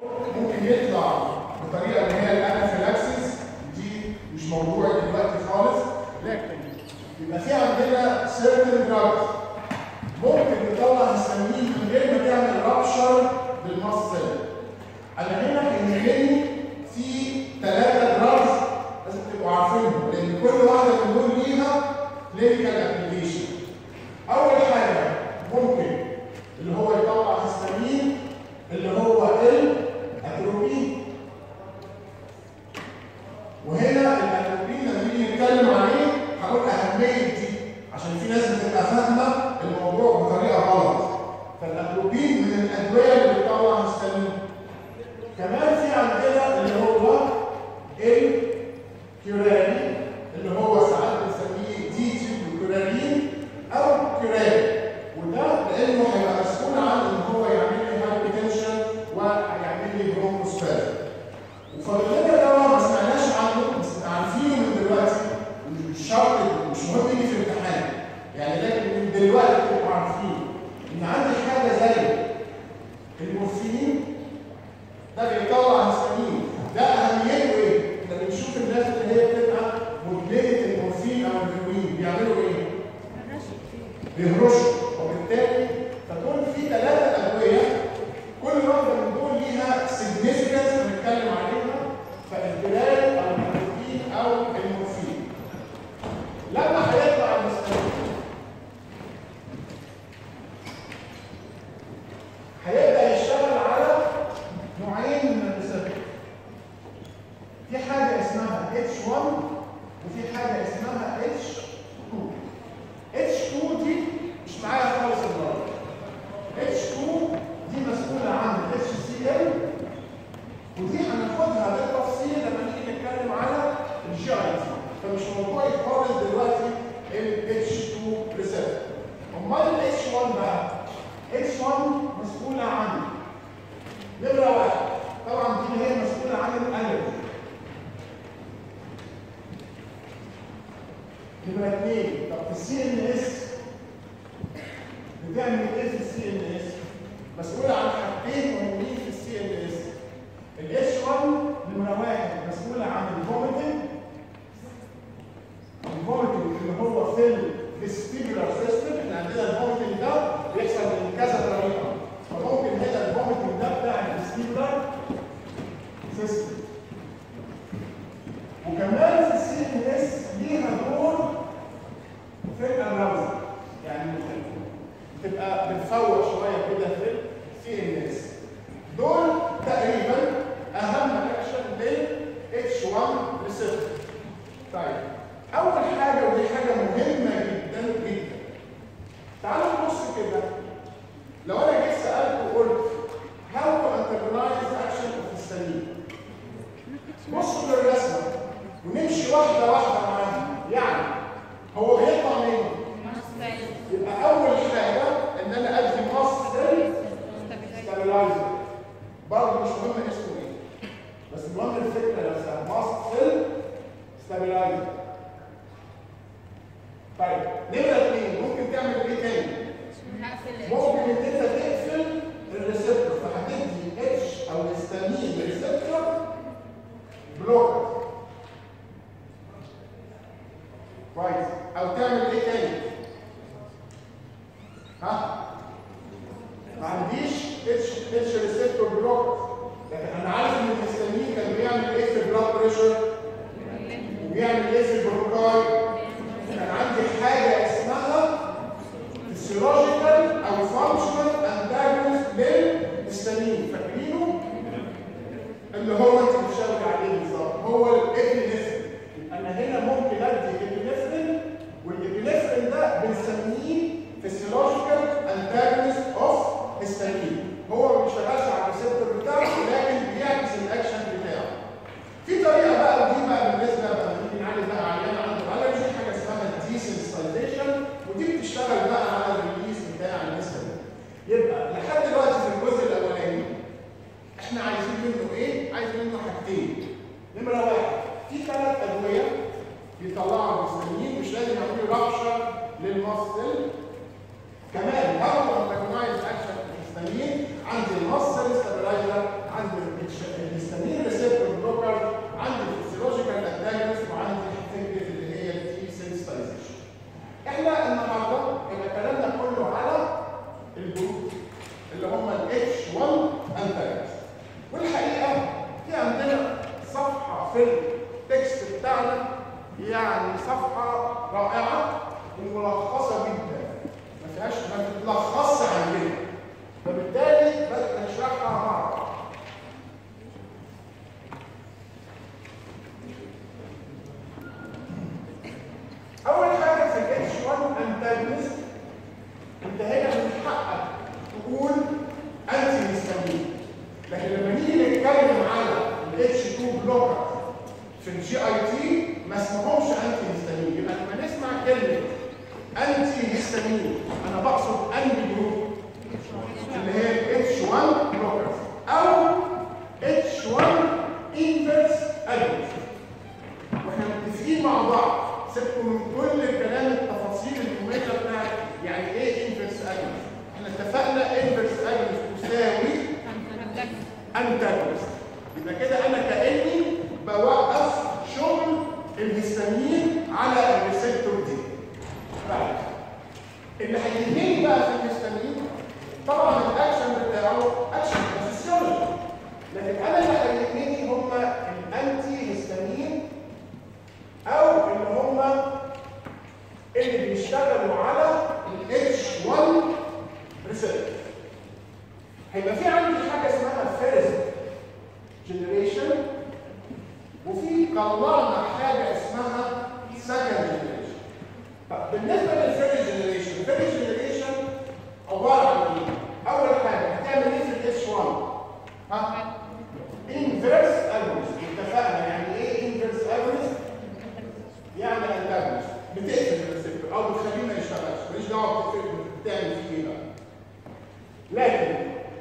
ممكن يطلع بطريقه اللي هي الانافيلاكسيس دي مش موضوع دلوقتي خالص لكن يبقى في عندنا سيرتن دراجز ممكن نطلع هستامين من غير ما تعمل رابشر للمصل انا هنا يهمني في ثلاثه دراجز لازم تبقوا عارفينهم لان كل واحده من دول ليها كلينيكال ابلكيشن اول حاجه ممكن اللي هو يطلع هستامين اللي هو الاتروبين وهنا الاتروبين لما نيجي نتكلم عليه هقول اهميه دي عشان في ناس بتبقى فاهمه الموضوع بطريقه غلط فالاتروبين من الادويه اللي بتطلع هستامين كمان في عندنا اللي هو الكيوراني اللي هو ساعات بنسميه دي تيوب كيورانين او كيوراني وده لانه هيبقى مسؤول عن ان هو يعمل لي هايبرتنشن وهيعمل لي بروموسبازم وفضل لنا دواء ما سمعناش عنه بس عارفينه من دلوقتي مش شرط مش مهم يجي في الامتحان يعني لكن من دلوقتي تبقوا عارفين ان عندي حاجه زي المورفين ده بيطلع هستامين ده اهميته ايه؟ احنا بنشوف الناس اللي هي بتبقى مدمنه المورفين او الهيروين بيعملوا ايه؟ بيهرشوا وبالتالي تكون في ثلاثه ادويه كل واحده من دول ليها سيجنيفيكانس هنتكلم عليها فالجلال او الهيروين او المورفين لما هيطلع المستقبل هيبدا يشتغل على نوعين من الريسبتور في حاجه اسمها H1 وفي حاجه اسمها H2 H2 دي مش معايا خالص النهارده H2 دي مسؤوله عن HCl ودي هناخدها بالتفصيل لما نيجي نتكلم على الجي اي تي فمش موضوعي خالص دلوقتي ال H2 ريسبتور امال ال H1 بقى H1 مسؤوله عن نمره واحد طبعا دي اللي هي مسؤوله عن الالرجي نمره اثنين طب في السي ان اس بتعمل ايه في السي ان اس؟ مسؤوله عن حاجتين مهمين في السي ان اس الاتش 1 نمره واحد مسؤوله عن الفوميتنج الفوميتنج اللي هو في الفيستيبولار سيستم احنا عندنا الفوميتنج ده بيحصل من كذا طريقه فممكن هنا الفوميتنج ده بتاع الفيستيبولار سيستم وكمان في السي ان اس ليها دور في الراوزر يعني بتبقى بتفوق شويه كده في السي ان اس دول تقريبا اهم اكشن لل اتش 1 ريسبتور طيب اول حاجه ودي حاجه مهمه جدا جدا تعالوا نبص كده لو انا جيت سالت وقلت هاو تو انترنايز اكشن اوف السليم بصوا للرسمه ونمشي واحده واحده معاها يعني هو بيطلع منين؟ يبقى اول حاجه ان انا ادي مصدر ستابلايزر برضه مش مهم اسمه ايه بس المهم الفكره نفسها مصدر ستابلايزر طيب نمره اثنين ممكن تعمل ايه تاني؟ ممكن ان انت تقفل الريسبتور فهتدي اتش او هستامين ريسبتور بلوك كويس او تعمل ايه تاني؟ ها؟ ما عنديش اتش اتش ريسبتور بلوك لكن انا عارف ان الهستامين كان بيعمل ايه في البلاد بريشر وبيعمل ايه في البروكاي كان عندي حاجه اسمها فيسيولوجيكال او فانكشنال انتاجونست للهستامين فاكرينه؟ اللي هو انت بتشاور عليه بالظبط هو الابنفرين يبقى انا هنا ممكن ادي ابنفرين والابنفرين ده بنسميه physiological antagonist of histamine هو ما بيشتغلش على الريسبتور بتاعه الجروب اللي هم ال H1 antagonist والحقيقه في عندنا صفحه في التكست بتاعنا يعني صفحه رائعه وملخصه جدا ما فيهاش ما بتلخصش عندنا فبالتالي بدأت نشرحها مع بعض اول حاجه في الاتش 1 انتاجونست انت هنا من حقك تقول انتي هيستامين لكن لما نيجي نتكلم على الاتش 2 بلوكر في الجي اي تي ما اسمهمش انتي هيستامين يبقى لما نسمع كلمه انتي هيستامين انا بقصد انهي جروب اللي هي الاتش 1 بلوكر او اتش 1 انفرس اجونست واحنا متفقين مع بعض سيبكم من كل الكلام التفاصيل المميزه بتاعت يعني ايه انفرس اجونست احنا اتفقنا انفرس اجونست تساوي انتاجونست يبقى كده انا كاني بوقف شغل الهستامين على الريسبتور دي طيب اللي هيهمني بقى في الهستامين طبعا الاكشن بتاعه اكشن فيسيولوجي لكن انا اللي هيهمني هم الانتي هستامين او اللي هم اللي بيشتغلوا على ال H1 ريسبتور هيبقى في عندي حاجه اسمها فيرست جنريشن وفي طلعنا حاجه اسمها سكند جنريشن طب بالنسبه للفيرست جنريشن الفيرست جنريشن عباره عن ايه؟ اول حاجه هتعمل ايه في الاتش 1 ها انفيرس اجونست اتفقنا يعني ايه انفيرس اجونست يعني انتاجونست بتقفل الريسبتور او بتخليه ما يشتغلش ماليش دعوه بتقفل بتعمل فيه ايه بقى لكن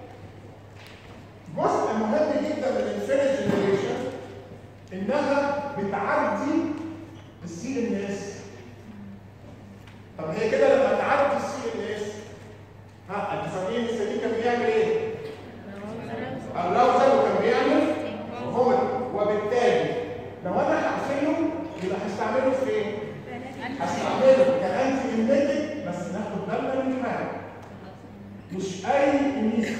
جزء مهم جدا من الفيرست جنريشن انها بتعدي السي ان اس طب هي كده لما تعدي السي ان اس ها انتوا فاكرين السليم كان بيعمل ايه؟ الراوزر وكان بيعمل هومر وبالتالي لو انا هقفله يبقى هستعمله في ايه؟ هستعمله كانتي امبيتد بس ناخد بالنا من حاجه مش اي انيس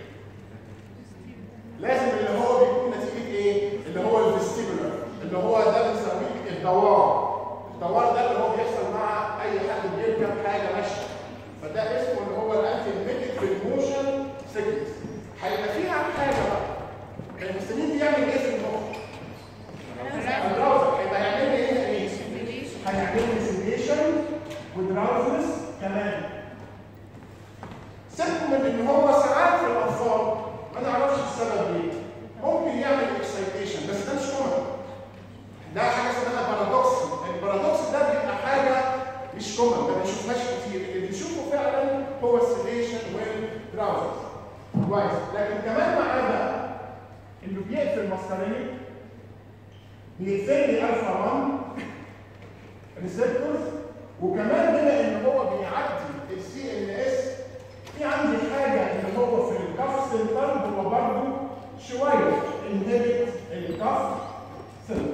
لازم اللي هو بيكون نتيجه ايه؟ اللي هو الفيستيبولار اللي هو ده بنسميه الدوار الدوار ده اللي هو بيحصل مع اي حد بيركب حاجه ماشيه فده اسمه اللي هو الانتي امبيتد في الموشن سيجنس هيبقى فيها حاجه بقى المسلمين بيعمل ايه في المخ؟ الراوزر هيبقى يعمل لي ايه ايه؟ هيعمل لي سيميشن ودراوزنس كمان سيبكم من ان هو ساعات في الاطفال ما نعرفش السبب ليه ممكن يعمل اكسايتيشن بس ده مش كومن ده حاجه اسمها بارادوكس البارادوكس ده بيبقى حاجه مش كومن ما بنشوفهاش كتير اللي بنشوفه فعلا هو السيليشن والدراوزنس كويس لكن كمان معاه ده انه بيقفل مسطرين بيقفل لي الفا 1 ريسبتورز وكمان بما ان هو بيعدي السي ان اس في عندي حاجه اللي هو في الكف سنتر هو برضه شويه انهبت الكف سنتر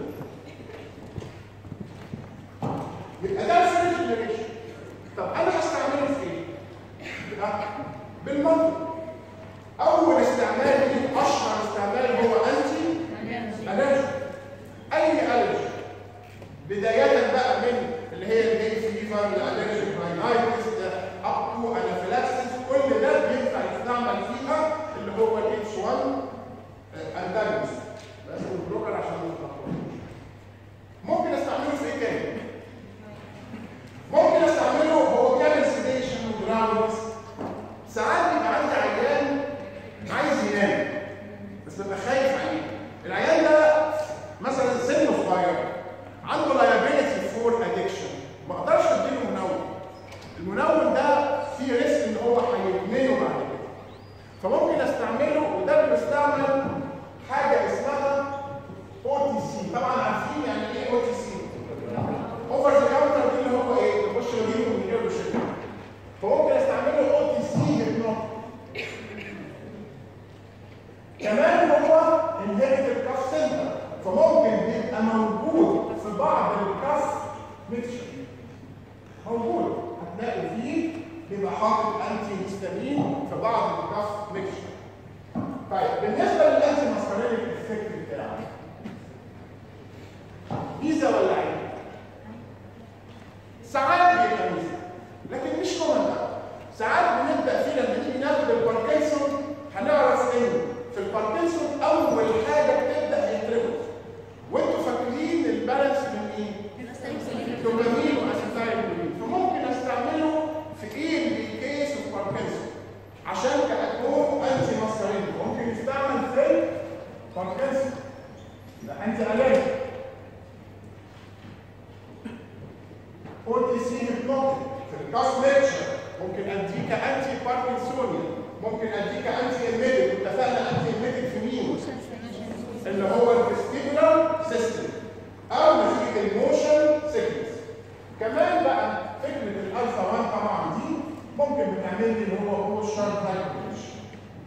يبقى ده الفيرست جنريشن طب انا هستعمله في ايه؟ يبقى بالمنطق اول استعمال ليه اشهر استعمال هو انتي الرجي اي الرجي بدايه بقى من اللي هي الهيل فيفر الالرجيك راينايتس اب تو انافيلاكسيس كل ده بينفع يستعمل فيها اللي هو الاتش 1 انتاجونست بس البلوكر عشان ما ممكن استعمله في ايه تاني؟ ممكن استعمله هو بيعمل سيديشن ودراونز ساعات بيبقى عندي عيان عايز ينام بعض الكاف ميكشر طيب بالنسبه للانتي ماسكارينيك افكت بتاعه ميزه ولا عيب؟ ساعات بيبقى ميزه لكن مش كومن بقى ساعات بنبدا فيه لما نيجي ناخد الباركنسون هنعرف ان في الباركنسون اول حاجه بتبدا يتربط وانتوا فاكرين البالانس من ايه؟ دوبامين واسيتايلكولين فممكن استعمله في ايه الكيس اوف باركنسون عشان كأكون انتي ماسكارين ممكن يستعمل في باركنسون ده انتي الرجي او تي سي هيبنوتيك في الكاس ليكشر ممكن اديك انتي باركنسونيا ممكن اديك انتي ايميديك اتفقنا انتي ايميديك في مين؟ اللي هو الفيستيبولار سيستم او نتيجه الموشن سيكنس كمان بقى فكره الالفا 1 طبعا دي ممكن بتعمل لي اللي هو بوشر هايبريشن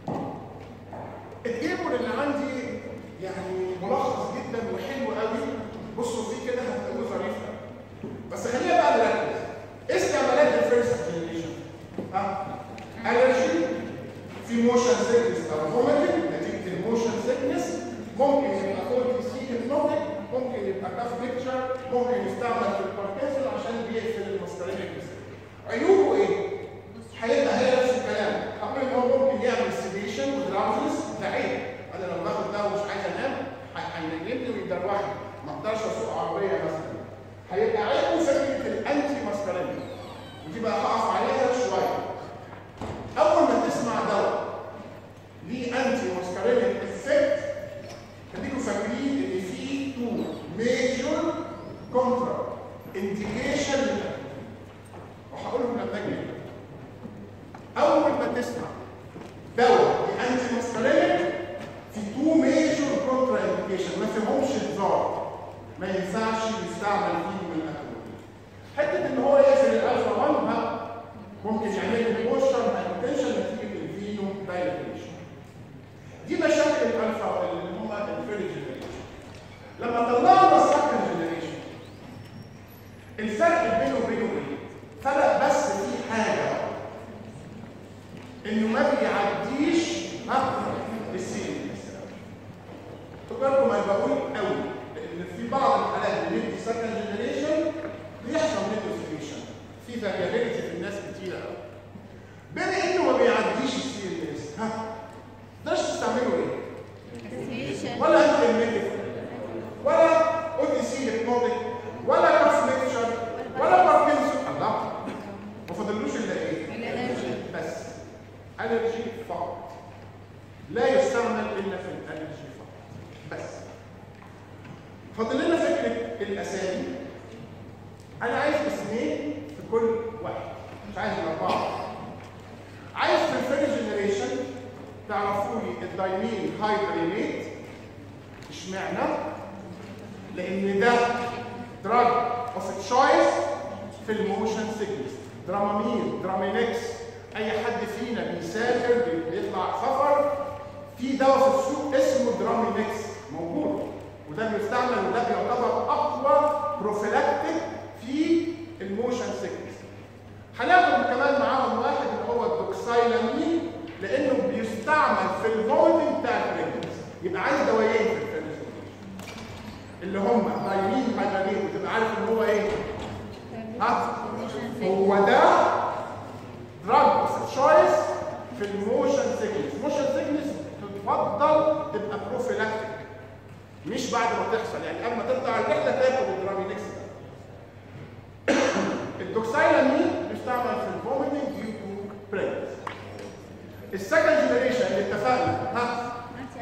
التيبل اللي عندي يعني ملخص جدا وحلو قوي بصوا فيه كده هتلاقوه ظريف قوي بس خلينا بقى نركز ايه استعمالات الفيرست جنريشن؟ ها؟ الرجي في موشن سيكنس او فوميتنج نتيجه الموشن سيكنس ممكن يبقى كورتي سي هيبنوتيك ممكن يبقى كاف بيكتشر ممكن يستعمل في الباركنسون عشان بيقفل المسكرينيك عيوبه ايه؟ هيبقى هي نفس الكلام هقول ان هو ممكن يعمل سيديشن ودراوزنس ده عيب انا لو باخد ده ومش عايز انام هينجمني ويدروحني ما اقدرش اسوق عربيه مثلا هيبقى عيبه فكره الانتي ماسكرينيك ودي بقى هقف عليها شويه اول ما تسمع دواء ليه انتي ماسكرينيك افكت خليكم فاكرين ان في تو ميجور كونترا انديكيشن وهقولهم لما اجي اول ما تسمع دواء انتي ماسكرينيك في تو ميجور كونترا انديكيشن ما فيهمش هزار ما ينفعش يستعمل فيهم الاكل حته ان هو يقفل الالفا 1 ها ممكن يعمل لي بوشر هايبوتنشن نتيجه الفينو دايليتيشن دي مشاكل الالفا اللي هم الفيري جنريشن لما طلعنا السكند جنريشن الفرق بينه وبينه ايه؟ فرق بس في حاجه انه ما بيعديش ها السين تفكركم انا بقول قوي لان في بعض الحالات بندي سكند جنريشن بيحصل منه سيتويشن في فاريابيلتي في الناس كتيره قوي بما انه ما بيعديش السي ان اس ها تقدرش تستعمله ايه؟ ولا انت الميديك ولا او تي سي هيبنوتيك ولا كاف ليكشر ولا باركنسون الله ما فاضلوش الا ايه؟ بس الرجي فقط لا يستعمل الا في الالرجي فقط بس فاضل لنا فكره الاسامي انا عايز اسمين في كل واحد مش عايز الاربعه عايز في الفيري جنريشن تعرفوا لي الدايمين هايبرينيت اشمعنى؟ لان ده دراج اوف تشويس في الموشن سيكنس درامامين درامينكس اي حد فينا بيسافر بيطلع سفر في دواء في السوق اسمه درامينكس موجود وده بيستعمل وده بيعتبر اقوى بروفيلاكتيك في الموشن سيكنس هناخد كمان معاهم واحد اللي هو الدوكسايلامين لانه بيستعمل في الفوميتنج بتاع البريجنس يبقى عايز دوايين في الفيرست اللي هم دايمين هايبرين وتبقى عارف ان هو ايه؟ ها؟ هو ده دراج اوف تشويس في الموشن سيكنس موشن سيكنس تفضل تبقى بروفيلاكتيك مش بعد ما تحصل يعني قبل ما تطلع الرحله تاخد الدرامينكس ده الدوكسايلامين بيستعمل في الفوميتنج ديو تو بريجنس السكند جنريشن اللي اتفقنا ها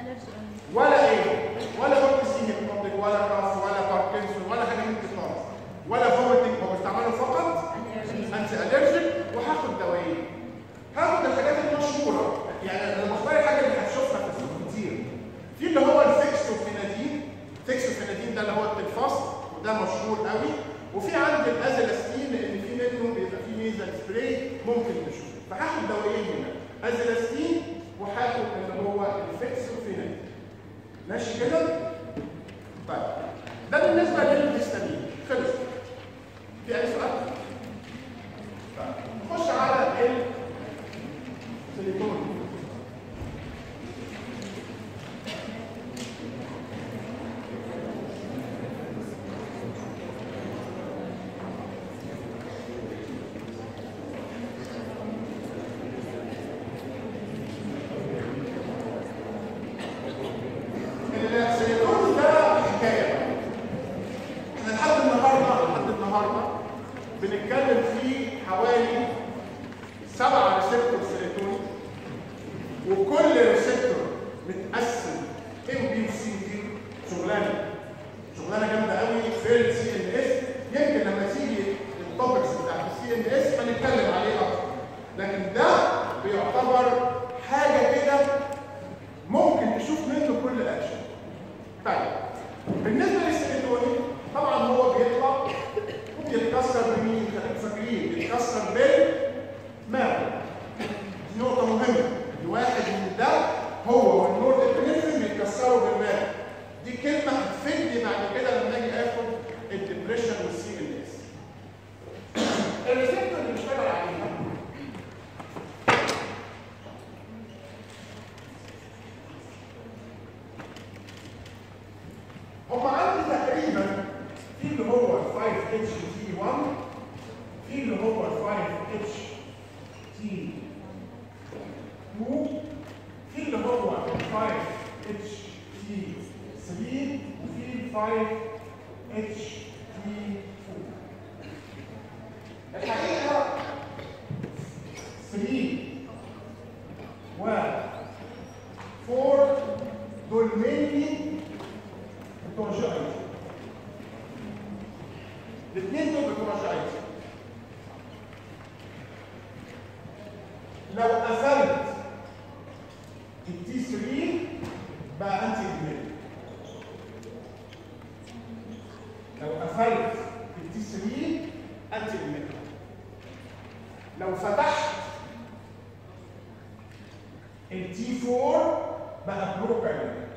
ولا ايه ولا اوكسين هيبنوتيك ولا كاف ولا باركنسون ولا حاجه من دي خالص ولا فوميتنج هو بيستعمله فقط انتي الرجيك وهاخد دوايين هاخد الحاجات المشهوره يعني انا بختار الحاجه اللي هتشوفها في السوق كتير في اللي هو الفيكسوفينادين فيكسوفينادين ده اللي هو التلفاس وده مشهور قوي وفي عندي الازلاستين لان في منه بيبقى فيه ميزل سبراي ممكن تشوفه فهاخد دوايين هنا ازلاستين وهاخد اللي هو الفيكسوفينادين ماشي كده؟ طيب ده بالنسبه للهستامين خلص في اي سؤال؟ طيب نخش على السيليكون وكل ريسبتور متقسم ام بي وسي دي شغلانه شغلانه جامده قوي في السي ان اس يمكن لما تيجي التوبكس بتاعت السي ان اس هنتكلم عليه اكتر لكن ده بيعتبر حاجه كده ممكن تشوف منه كل الاكشن طيب بالنسبه للسيريتونين طبعا هو بيطلع وبيتكسر بمين؟ خليكم فاكرين بيتكسر بالماء دي نقطه مهمه الواحد من ده هو والنور ابنفرين بيتكسروا بالماء دي كلمه هتفيدني بعد كده لما اجي اخد الدبريشن والسي ان اس الريسبتور اللي بيشتغل عليها هم عندي تقريبا في اللي هو 5 اتش تي 1 في اللي هو 5 اتش تي 2 في اللي هو 5 اتش تي 3 وفي 5 اتش تي 2 الحقيقه 3 و 4 دول مني بتوع جي اي تي الاثنين دول بتوع جي اي تي لو قفلت التي 3 بقى انتي ادمان لو قفلت التي 3 انتي ادمان لو فتحت التي 4 بقى بروكاين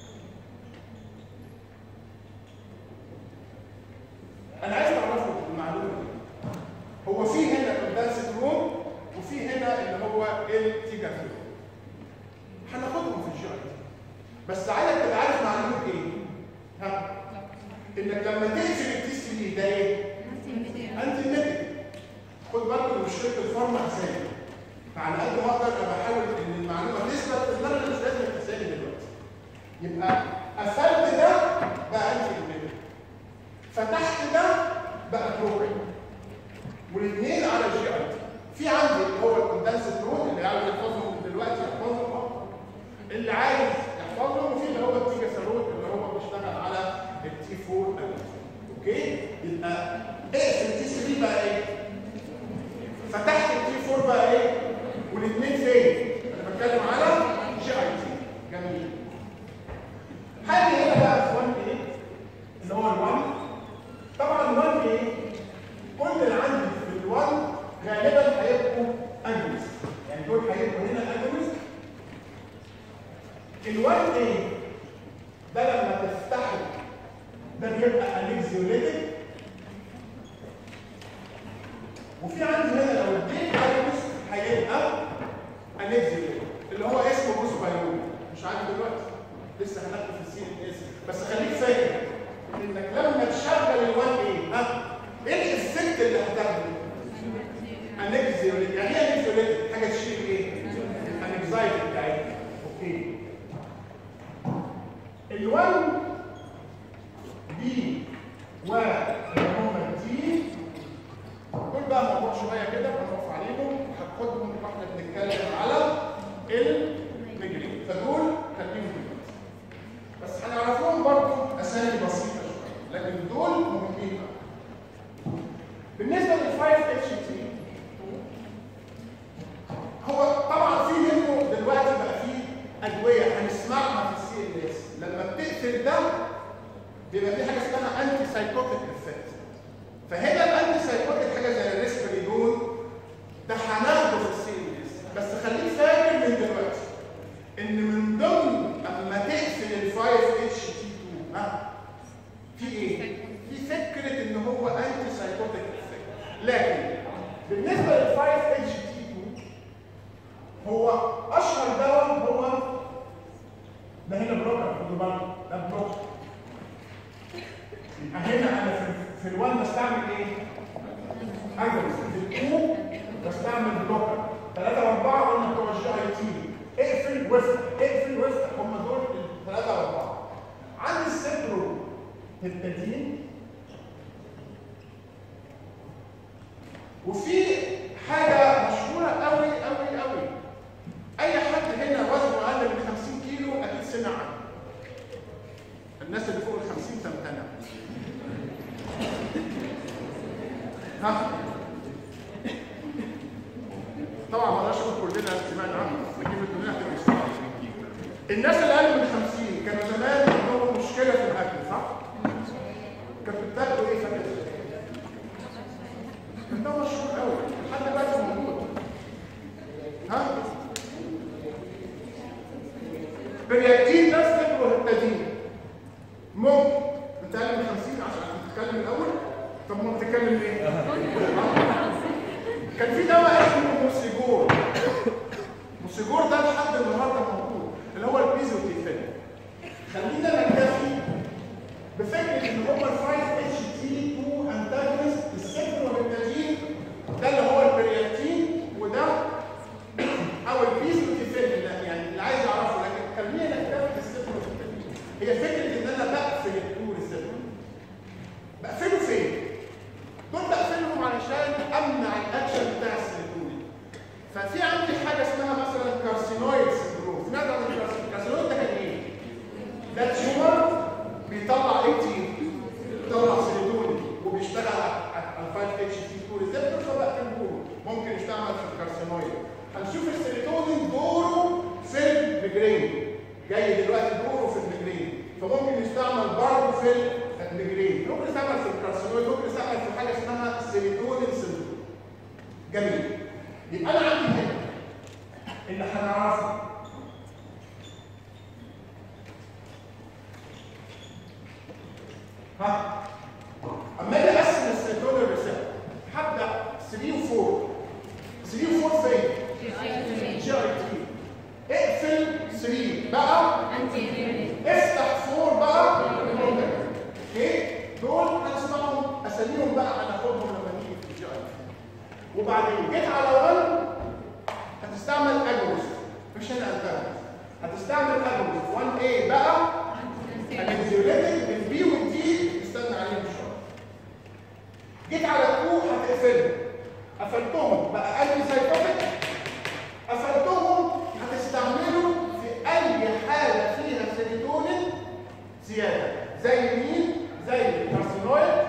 انا عايز اعرفكم المعلومه دي هو في هنا الدانسيترون وفي هنا اللي هو التيجافيرون هناخدهم في الجي بس عايزك تبقى عارف معلومه ايه ها انك لما تقفل التي 3 ده ايه انتي ميديك خد بالك من مشكله الفارما ازاي فعلى قد ما اقدر انا بحاول ان المعلومه تثبت ان انا مش لازم تسالي دلوقتي يبقى قفلت ده بقى انتي ميديك فتحت ده بقى بروجرام والاثنين على جي اي تي في عندي اللي هو الكوندنسد اللي عايز يحفظهم من دلوقتي يحفظهم اللي عايز يحفظهم وفي اللي هو التيجا سالوت اللي هو بيشتغل على التي 4 اوكي يبقى اقفل التي 3 بقى ايه فتحت التي 4 بقى ايه والاثنين فين انا بتكلم على جي اي تي جميل حاجه هنا بقى في 1 ايه اللي هو ال1 طبعا ال1 ايه كل اللي عندي في ال1 غالبا هيبقوا اجونست يعني دول هيبقوا هنا اجونست ال1 ايه ده لما تفتحه ده بيبقى انكزيوليتد وفي عندي هنا لو اديت اجونست هيبقى انكزيوليتد اللي هو اسمه بوسبايون مش عارف دلوقتي لسه هناخده في السي ان اس بس خليك فاكر انك لما تشغل الوان ايه ها ايه الافكت اللي هتاخده انكزيوليتد يعني ايه انكزيوليتد حاجه تشيل ايه انكزايتي بتاعتها اوكي الوان بي و هم دي دول بقى موضوع شويه كده هنقف عليهم هاخدهم واحنا بنتكلم على المجري فدول خليهم دلوقتي بس هنعرف لهم برضه اسامي بسيطه شويه لكن دول مهمين بالنسبه لل 5 اتش تي هو طبعا في منه دلوقتي بقى فيه ادويه هنسمعها في السي ان اس لما بتقفل ده بيبقى في حاجه اسمها انتي سايكوتيك افكت فهنا الانتي سايكوتيك حاجه زي الريسبريدون ده هناخده في السي ان اس بس خليك فاكر من دلوقتي ان من ضمن اما تقفل ال 5 اتش تي 2 ها في ايه؟ في فكره ان هو انتي سايكوتيك افكت لكن بالنسبه لل 5 اتش تي 2 هو اشهر دواء هو ده هنا بروكر خدوا بالكم ده بروكر يبقى هنا انا في, في الوان بستعمل ايه؟ اجلس في التو بستعمل بلوكر ثلاثة واربعة قلنا بتوع الجي اي تي اقفل وافتح اقفل وافتح هم دول الثلاثة واربعة عندي السيبرو هبتدين وفي حاجة مشهورة قوي قوي قوي أي حد هنا الناس اللي اقل من 50 كانوا زمان عندهم مشكله في الاكل صح؟ كانوا بتاكلوا ايه فاكر؟ كان ده مشهور قوي لحد دلوقتي موجود ها؟ برياكتين ناس تاكلوا هبتادين ممكن انت اقل من 50 عشان تتكلم الاول طب ما بتتكلم ليه؟ كان في دواء اسمه موسيجور موسيجور ده لحد النهارده موجود اللي هو البيزوتيفين خلينا نكتفي بفكره ان هم ال 5 اتش تي 2 انتاجونست السيكلوهيبتادين ده اللي هو البرياتين وده او البيزوتيفين اللي- يعني اللي عايز اعرفه لكن خلينا نكتفي بالسيكلوهيبتادين هي فكره ان انا بقفل التو ريسبتور بقفله فين؟ دول بقفلهم علشان امنع الاكشن بتاع السيروتونين ففي عندي حاجه اسمها مثلا كارسينويد سندروم سمعت عن الكارسينويد الكارسينويد ده كان ايه؟ ده تيومر بيطلع ايه كتير؟ بيطلع سيروتونين وبيشتغل على 5 اتش تي 2 ريسبتور فبقفله ممكن يشتغل في الكارسينويد هنشوف السيروتونين دوره في الميجرين جاي دلوقتي دوره في الميجرين فممكن يستعمل برضه في الميجرين ممكن يستعمل في الكارسينويد ممكن يستعمل في حاجه اسمها سيروتونين سندروم جميل يبقى انا عندي هنا اللي هنعرفه ها اما اجي اقسم السيروتونين ريسبتور هبدا 3 و 4 3 و 4 فين؟ جي اي تي اقفل 3 بقى افتح 4 بقى اوكي دول هنسمعهم اساميهم بقى هناخدهم لما نيجي في الجي اي وبعدين جيت على 1 هتستعمل اجوست مش هنا انتاجوست هتستعمل اجوست 1 a بقى الانزيوليتك البي والدي استنى عليهم شويه جيت على 2 هتقفلهم قفلتهم بقى انتي سايكوتيك قفلتهم هتستعمله في اي حاله فيها سيروتونين زياده زي مين زي الكارسينويد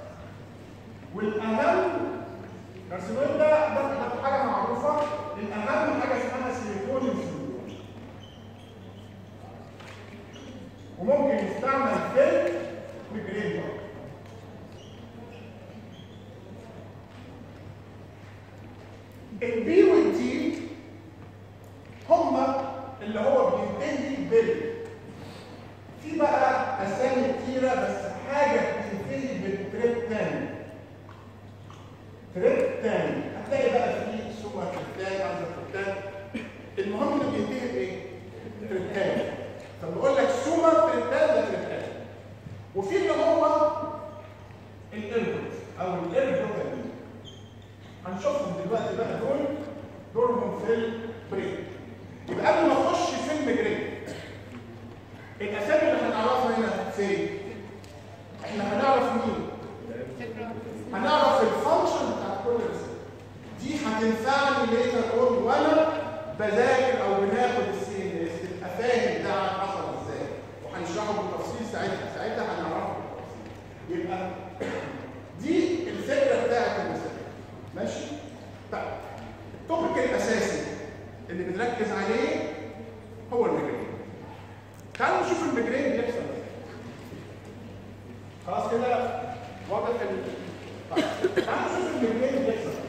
والاهم الكارسينويد ده ده ده حاجه معروفه الاهم حاجه اسمها سيروتونين سندروم وممكن يستعمل في الميجرين برضه البي والدي هما اللي هو بينتهي بال في بقى اسامي كتيره بس حاجه بتنتهي بالتريبتان تريبتان هتلاقي بقى في سوبر تريبتان انزر تريبتان المهم انه بينتهي بايه؟ تريبتان فبقول لك سوبر تريبتان ده تريبتان وفي اللي هو الانبوت او الاربوتامين هنشوفهم دلوقتي بقى دول دورهم في البريك يبقى قبل ما اخش في المجرين الاسامي اللي هنعرفها هنا فين احنا هنعرف مين هنعرف الفانكشن بتاع كل رسالة دي هتنفعني ليتر اون وانا بذاكر او بناخد السي ان اس تبقى فاهم ده حصل ازاي وهنشرحه بالتفصيل ساعتها ساعتها هنعرفه بالتفصيل يبقى دي الفكره بتاعت المسألة ماشي طيب التوبيك الاساسي اللي بنركز عليه هو الميجرين تعالوا نشوف الميجرين بيحصل ازاي خلاص كده واضح ال طيب تعالوا نشوف الميجرين بيحصل ازاي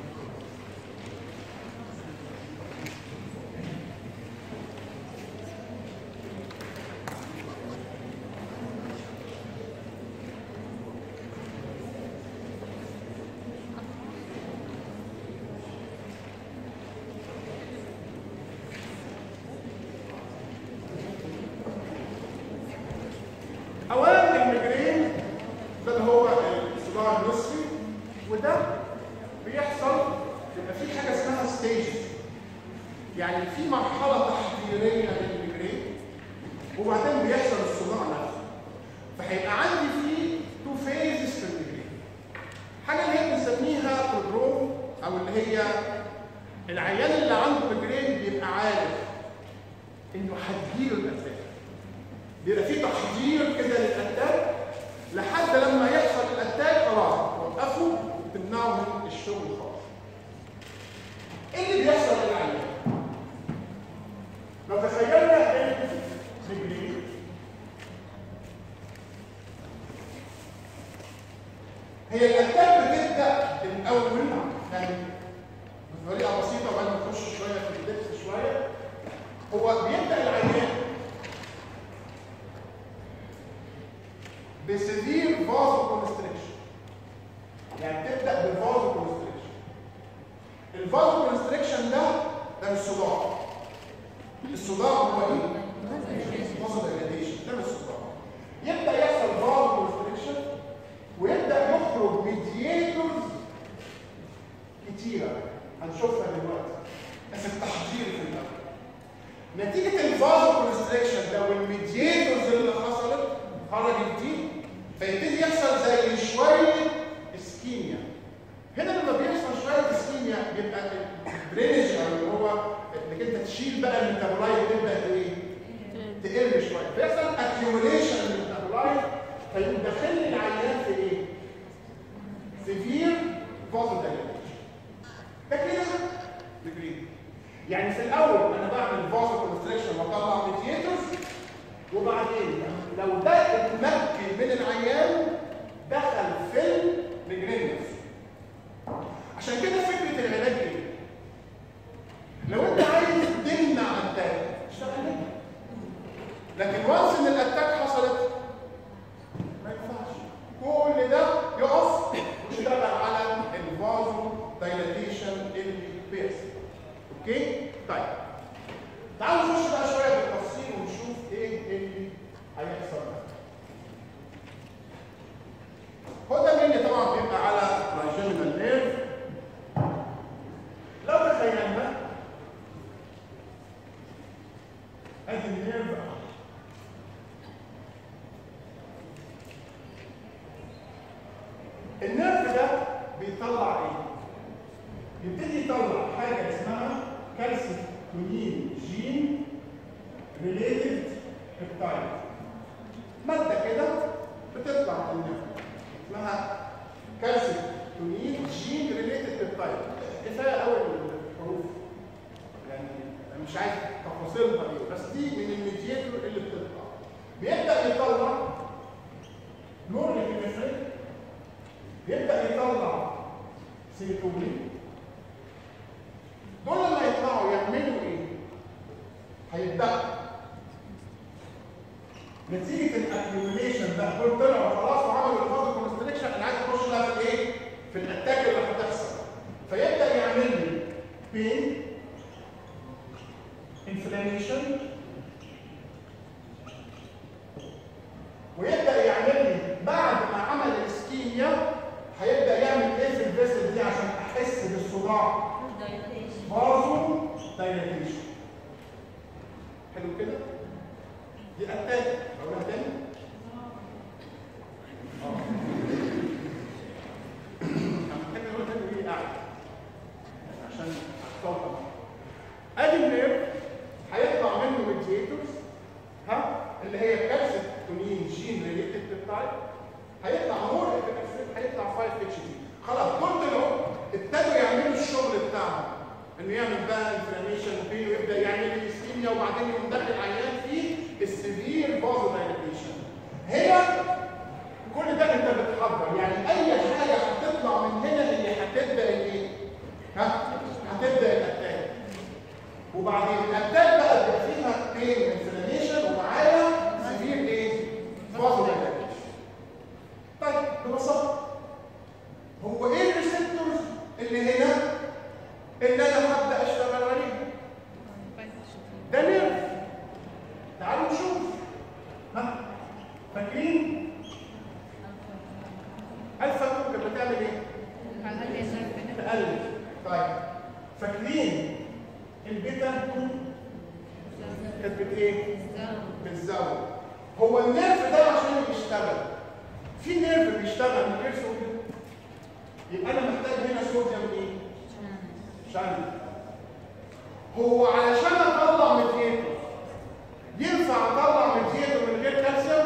اولا الميجرين ده اللي هو الصداع النصفي وده بيحصل يبقى في حاجه اسمها ستيج يعني في مرحله تحضيريه للميجرين وبعدين بيحصل الصداع نفسه فهيبقى عندي في تو فيزز في الميجرين حاجه اللي هي بنسميها برودروم او اللي هي العيان اللي عنده ميجرين بيبقى عارف انه هتجيله الاتاك بيبقى في تحضير كده للاتاك لحد لما يحصل الاتاك خلاص توقفه وتمنعه من الشغل خالص. ايه اللي بيحصل للعيان؟ لو تخيلنا ان هو بيبدا العيان بسيفير فازو كونستريكشن يعني تبدا بالفازو كونستريكشن الفازو كونستريكشن ده ده مش صداع الصداع هو ايه؟ فازو دايلاتيشن ده مش صداع يبدا يحصل فازو كونستريكشن ويبدا يخرج ميدياتورز كتيره هنشوفها دلوقتي بس التحضير في الاول نتيجه الفازو كونستريكشن ده والميدياتورز اللي حصلت خرجت دي فيبتدي يحصل زي شويه اسكيميا هنا لما بيحصل شويه اسكيميا بيبقى الدرينج او اللي هو انك انت تشيل بقى الميتابولايت تبدا ايه؟ تقل شويه فيحصل اكيوميليشن للميتابولايت فيقوم داخل لي العيان في ايه؟ سيفير فازو ده كده ديجري يعني في الاول انا بعمل فازو كونستريكشن واطلع ميدياتورز وبعدين لو ده اتمكن من العيان دخل في الميجرينس عشان كده فكره العلاج ايه؟ لو انت عايز تمنع اتاك اشتغل منها لكن وانس ان الاتاك حصلت ما ينفعش كل ده يقف واشتغل على الفازو دايلاتيشن اللي بيحصل اوكي طيب تعالوا نخش بقى شويه بالتفصيل ونشوف ايه اللي هيحصل ده هو ده مني طبعا بيبقى على تراجيمينال نيرف لو تخيلنا ادي النيرف اهو النيرف ده بيطلع ايه؟ يبتدي يطلع حاجه اسمها كالسيتونين جين ريليتد بيبتايد ماده كده بتطلع من النيرف اسمها كالسيتونين جين ريليتد بيبتايد كفايه قوي الحروف يعني أنا مش عايز تفاصيلها ايه بس دي من الميدياتور اللي بتطلع بيبدا يطلع نور الكيمستري بيبدا يطلع سيروتونين دول لما يطلعوا يعملوا ايه؟ هيبدأ نتيجة الاكيوميليشن ده دول طلعوا خلاص وعملوا الفاز كونستريكشن انا عايز اخش بقى في الايه؟ في الاتاك اللي هتحصل فيبدأ يعمل لي بين انفلاميشن ويبدأ يعمل لي بعد ما عمل الاسكيميا هيبدأ يعمل ايه في الفيسل دي عشان احس بالصداع فازو دايلاتيشن حلو كده دي اتاك اقولها تاني محتاج اقول تاني ايه قاعد عشان اتصور ادي النيرف هيطلع منه ميدياتورز ها اللي هي كالسيتونين جين ريليتد بيبتايد هيطلع مور افكتيف هيطلع 5 اتش دي خلاص دول طلعوا ابتدوا يعملوا الشغل بتاعهم انه يعمل بقى انفلاميشن وبين ويبدا يعمل اسكيميا وبعدين يقوم داخل العيان في السيفير فازو دايلاتيشن هنا كل ده انت بتحضر يعني اي حاجه هتطلع من هنا هي هتبدا الايه؟ ها؟ هتبدا الاتاك وبعدين الاتاك بقى بيبقى فيها بين انفلاميشن ومعاها سيفير ايه؟ فازو دايلاتيشن طيب ببساطه هو ايه الريسبتورز اللي هنا اللي انا هبدا اشتغل عليها ده نيرف تعالوا نشوف ها فاكرين الفا كانت بتعمل ايه تقلل طيب فاكرين البيتا كانت بت ايه بتزود هو النيرف ده عشان يشتغل في نيرف بيشتغل من غير صوديوم يبقى انا محتاج هنا صوديوم ايه شان هو علشان اطلع ميدياتور ينفع اطلع ميدياتور من غير كالسيوم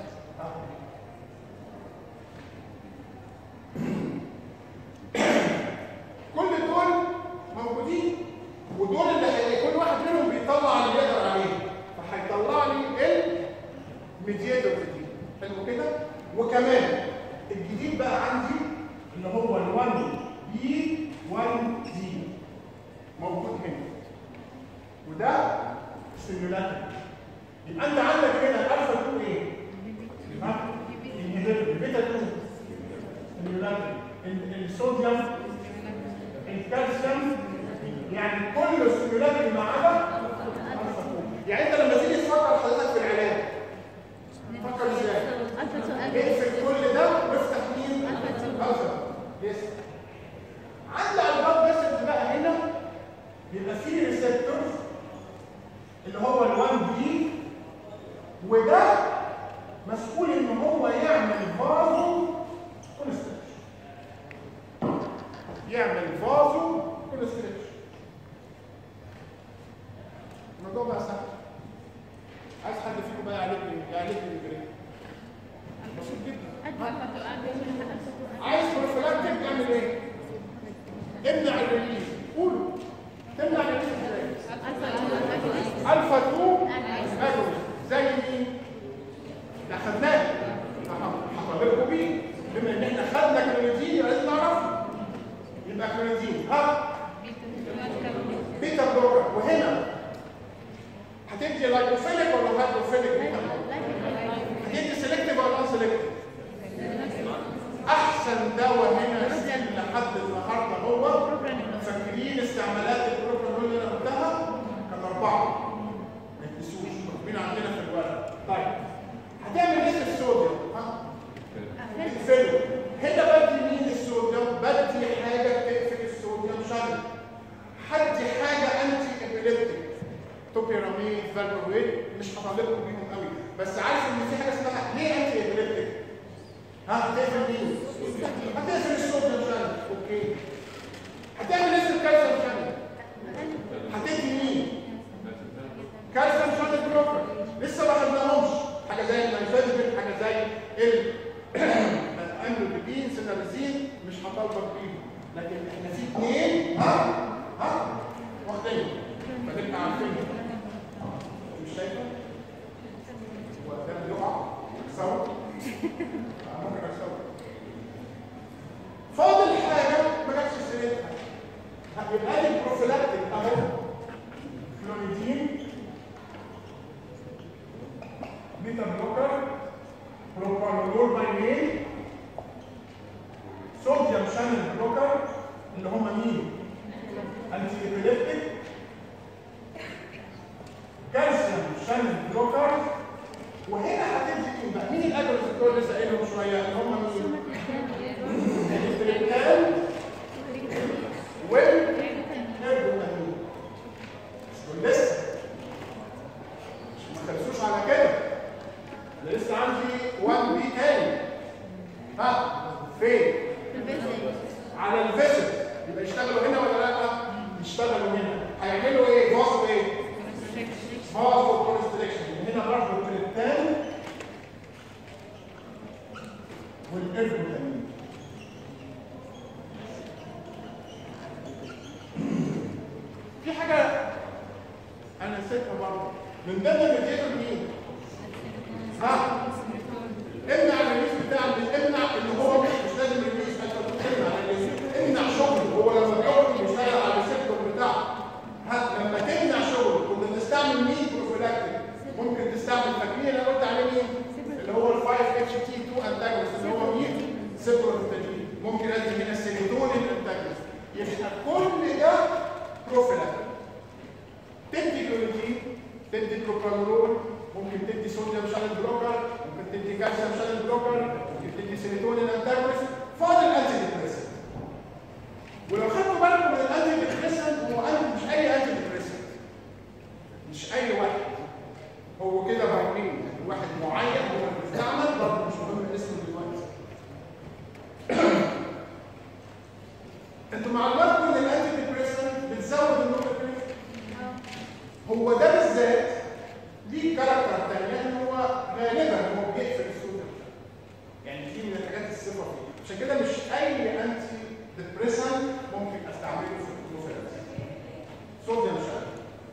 كل دول موجودين ودول اللي هي كل واحد منهم بيطلع اللي يقدر عليه فهيطلع لي الميدياتور جديد حلو كده وكمان الجديد بقى عندي اللي هو ال1 بي 1 دي موجود هنا وده ستيمولاتيك يبقى انت عندك هنا الفا 2 ايه؟ ها؟ انهبيتور بيتا 2 ستيمولاتيك الصوديوم الكالسيوم يعني كل ستيمولاتيك ما عدا الفا 2 يعني انت لما تيجي تفكر حضرتك في العلاج فكر ازاي؟ اقفل كل ده وافتح مين؟ الفا يس عند الباب بس بقى هنا بيبقى فيه ريسبتورز اللي هو ال 1 بي وده مسؤول ان هو يعمل فازو كونستريكشن يعمل فازو كونستريكشن الموضوع بقى سهل عايز حد فيكم بقى يعالج لي يعالج لي الجريد بسيط جدا عايز بروفيلاكتيك تعمل ايه؟ امنع الريليز قولوا تمنع الريليز ازاي؟ الفا 2 اجونست زي مين؟ ده خدناه هطالبكم بيه بما ان احنا خدنا كلونيدين يبقى لازم نعرفه يبقى كلونيدين ها بيتا بلوكر وهنا هتدي لايكوفيليك ولا هيدروفيليك بيتا بلوكر؟ هتدي سيلكتيف ولا نون سيلكتيف؟ احسن دواء هنا لحد النهارده هو فاكرين استعمالات البروبرانول اللي انا قلتها كان اربعه ما تنسوش مكتوبين عندنا في الورق طيب هتعمل ايه في الصوديوم؟ ها؟ تقفله هنا بدي مين الصوديوم؟ بدي حاجه تقفل الصوديوم شغل هدي حاجه انتي ابيليبتيك توبيراميد فالبرويد مش هطالبكم بيهم قوي بس عارف ان في حاجه اسمها ليه انتي ابيليبتيك؟ ها هتقفل مين؟ هتقفل الصوديوم شغل اوكي هتعمل ايه في الكالسيوم شانل؟ هتدي مين؟ كالسيوم شانل بلوكر لسه ما خدناهمش حاجه زي النيتروجين حاجه زي ال الاملوبين سيناريزين مش هطالبك بيهم لكن احنا في اثنين ها ها واخدين فتبقى عارفين مش شايفه؟ هو ده بيقع اكسره ممكن اكسره فاضل حاجه ما جاتش سيرتها يبقى لي بروفيلاكتيك اهو كلونيدين بيتا بلوكر بروبانولول باي نيم صوديوم شانل بلوكر اللي هم مين؟ انتي ابيليبتيك كالسيوم شانل بلوكر وهنا هتدي مين بقى؟ مين الاجرس دول لسه قايلهم شويه اللي هم مين؟ التريبتان والهيربوتامين دول لسه مش ما خلصوش على كده انا لسه عندي 1 بي تاني ها فين؟ على الفيسل يبقى يشتغلوا هنا ولا لا؟ يشتغلوا هنا هيعملوا ايه؟ فازو ايه؟ فازو كونستريكشن هنا برضه التريبتان والهيربوتامين في حاجة أنا نسيتها برضه من ضمن الميديتور مين؟ ها؟ امنع الريليز بتاع امنع اللي هو مش مش لازم الريليز انت امنع الريليز امنع شغل هو لما بيقعد بيشتغل على الريسبتور بتاعه ها لما تمنع شغل كنا بنستعمل مين بروفيلاكتيك ممكن تستعمل فاكرين انا قلت عليه مين؟ اللي هو ال 5 اتش تي 2 انتاجونست اللي هو مين؟ سيبروتاجين ممكن ادي هنا السيروتونين انتاجونست يبقى كل ده بروفيلاكتيك تدي كلوروجين تدي بروبانولول ممكن تدي صوديوم شانل بلوكر ممكن تدي كالسيوم شانل بلوكر ممكن تدي سيروتونين انتاجونست فاضل انتي ديبريسنت ولو خدتوا بالكم من الانتي ديبريسنت هو أنت مش اي انتي ديبريسنت مش اي واحد هو كده باينين واحد معين هو اللي بيستعمل برضه مش مهم اسمه دلوقتي انتوا معلوماتكم ان الانتي ديبريسنت بتزود النوع هو ده بالذات ليه كاركتر تانية ان هو غالبا هو بيقفل الصوديوم يعني دي من الحاجات الصفه فيه عشان كده مش اي انتي ديبريسنت ممكن استعمله في الكلوفيرنس صوديوم شانل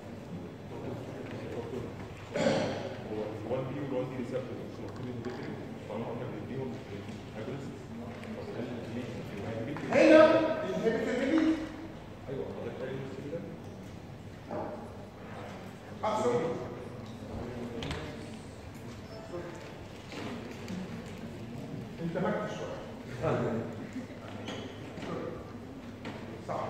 هو ال 1 بي وال 1 دي ريسبتور مش المفروض يديهم طالما احنا بنديهم اجونست طب هل ليه الهيدروجين هنا الهيبيتابيليتي ايوه حضرتك قايل نفس كده اه سوري انت مكت شويه صح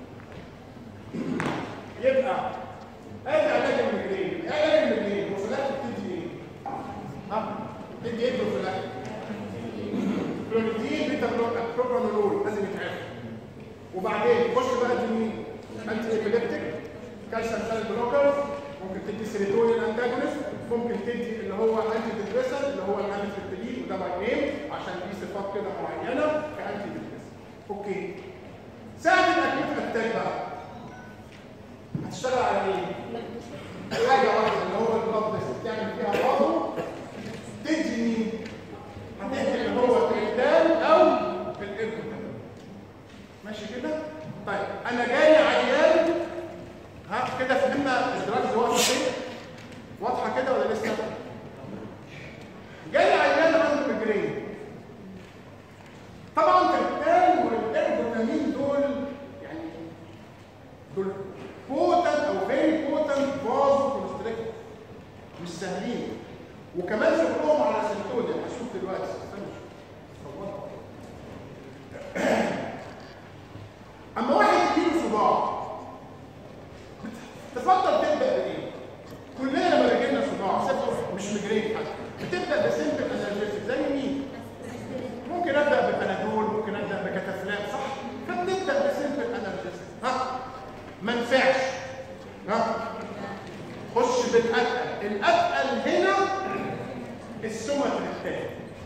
يبقى ادي علاج المجرين ايه علاج المجرين وفلاك بتدي ايه ها بتدي ايه بروفلاك كلونيدين بيتا بروبرانولول لازم يتعرف وبعدين خش بقى دي مين انتي ايبيليبتيك كالسيوم شانل بلوكرز ممكن تدي سيروتونين انتاجونست ممكن تدي اللي هو انتي ديبريسنت اللي هو الانتي وده باي نيم عشان دي صفات كده معينه كانتي ديبريسنت اوكي ساعه الاكيوت اتاك بقى هتشتغل على ايه؟ حاجه واحده اللي هو البلاد بريشر تعمل فيها برضه تدي مين؟ هتدي اللي هو تريتان او الايركوتان ماشي كده؟ طيب انا جاي عيان ها كده فهمنا الدراجز واقفه فين؟ واضحه كده ولا لسه؟ جاي عيان عنده ميجرين طبعا تريتان والايركوتامين دول يعني دول بوتنت او فيري بوتنت فازو كونستريكتور مش سهلين وكمان شغلهم على سيمتوم هشوف دلوقتي استنى اما واحد يجيله صداع تفضل تبدا بايه؟ كلنا لما بيجي لنا صداع سيبته مش مجرين حتى بتبدا بسيمبل انرجيتك زي مين؟ ممكن ابدا ببنادول ممكن ابدا بكتافلام صح؟ فبنبدا بسيمبل انرجيتك ها؟ ما نفعش ها؟ خش بالاتقل الاتقل هنا السوماتريبتان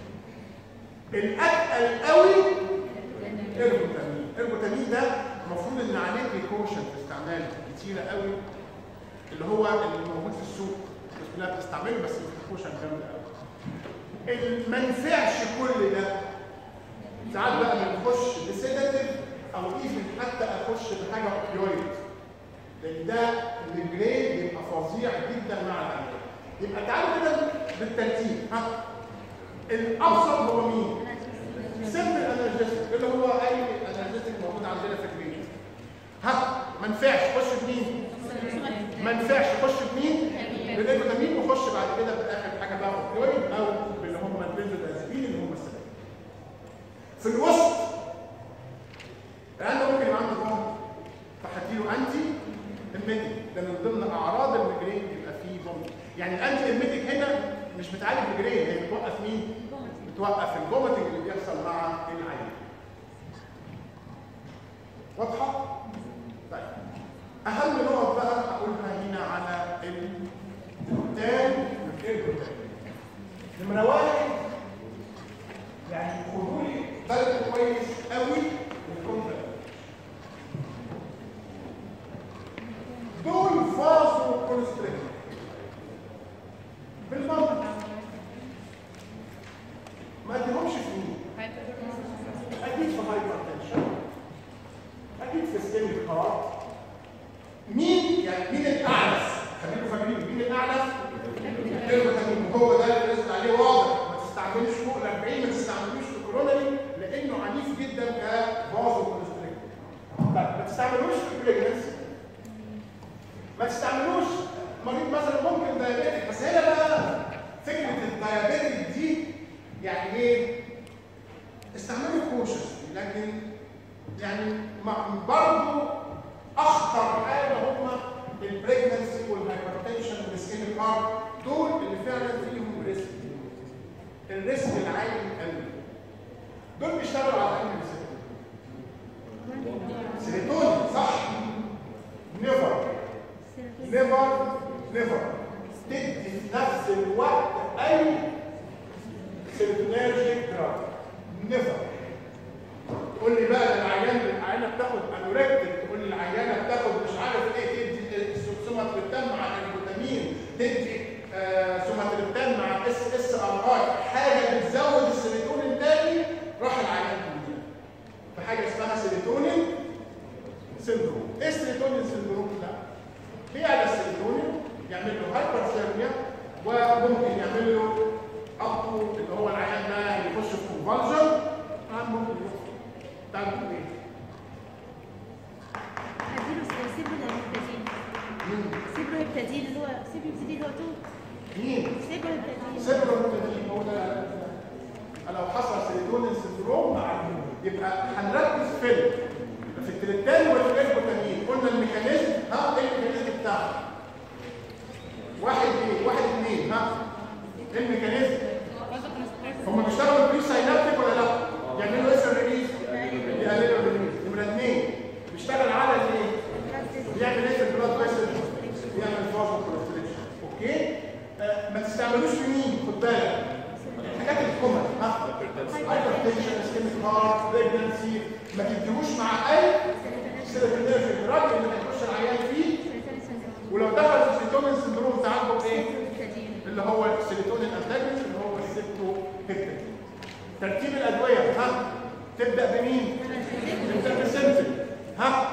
الاتقل قوي ارجوتامين ارجوتامين ده المفروض ان عليه بريكوشن في استعماله كتيره قوي اللي هو اللي موجود في السوق الناس كلها بتستعمله بس بريكوشن جامد قوي ما ينفعش كل ده ساعات بقى بنخش بسيداتيف او ايفن حتى اخش بحاجه اوبيويد لان ده الجريد بيبقى فظيع جدا مع العيان يبقى تعالوا كده بالترتيب ها الابسط هو مين؟ سيمبل انرجيتك اللي هو اي انرجيتك موجود عندنا في البيت ها ما ينفعش خش بمين؟ ما ينفعش خش بمين؟ بالايكوتامين وخش بعد كده بالاخر حاجه بقى اوبيويد او اللي هم البنزودازبين اللي هم السبب في الوسط الان ممكن يبقى عنده بوم فهديله انتي الميديك ده من ضمن اعراض الميجرين يبقى فيه بوم يعني الانتي الميديك هنا مش بتعالج الميجرين هي بتوقف مين؟ بتوقف الفوميتنج اللي بيحصل مع العين واضحه؟ طيب اهم نقط بقى اقولها هنا على التان والارجوتان نمره واحد يعني خدوا لي بالكم كويس قوي من الكونتراكت دول فازو كونستريكتور بالمنطق ما اديهمش في مين اكيد في هايبر تنشن اكيد في سكيميك هارت مين يعني مين الاعنف خليكم فاكرين مين الاعنف الكيرفوتامين هو ده اللي نزل عليه واضح ما تستعملوش فوق ال 40 ما تستعملوش في كورونري لانه عنيف جدا كفازو كونستريكتور طيب ما تستعملوش في البريجنسي ما تستعملوش مريض مثلا ممكن دايابيتك بس هنا بقى فكره الدايابيتك دي يعني ايه؟ استعملوا كوشن لكن يعني برضه اخطر حاجه هم البريجنسي والهايبرتنشن والسكين هارت دول اللي فعلا فيهم ريسك الريسك العالي قوي دول بيشتغلوا على انهي سيروتونين صح نيفر نيفر نيفر تدي في نفس الوقت اي سيروتونيرجيك دراج نيفر تقول لي بقى العيان العيانه بتاخد انوركتيك تقول لي العيانه بتاخد مش عارف ايه تدي سوماتريبتان مع الفيتامين تدي آه سوماتريبتان مع اس اس ار اي حاجه بتزود السيروتونين تاني راح العيان كلها في حاجه اسمها سيروتونين سيندروم ايه السيروتونين سيندروم ده؟ بيعلى السيروتونين يعمل له هايبرثيرميا وممكن يعمل له ابطو اللي هو العيان ده يخش في كونفالجن ممكن يخش تعمل ايه؟ هديله سيبرو هيبتادين سيبرو هيبتادين اللي هو سي بي سي دي هو 2 مين؟ سيبر التأكيد سيبرولوتين هو ده لو حصل سيروتونين سندروم مع يبقى هنركز في ال- في التريتان والفيربوتامين قلنا الميكانيزم ها ايه الميكانيزم بتاعه؟ واحد ايه؟ واحد اثنين ها؟ ايه الميكانيزم؟ هم بيشتغلوا بري ساينابتيك ولا لا؟ يعملوا ايه الريليز؟ يقللوا الريليز نمرة اثنين بيشتغل على الايه؟ بيعمل ايه في البلاد فيسل؟ بيعمل فازو كونستريكشن اوكي؟ آه ما تستعملوش في مين؟ خد بالك الحاجات الكومن ها؟ هايبرتنشن اسكيميك هارت بريجنسي ما تديهوش مع اي سيرفينيرجي الراجل اللي هيخش العيان فيه ولو دخل في السيتومين سندروم تعالجه بايه؟ اللي هو السيروتونين انتاجونست اللي هو السيبتو هيبتين ترتيب الادويه ها تبدا بمين؟ تبدا بالسيمتل ها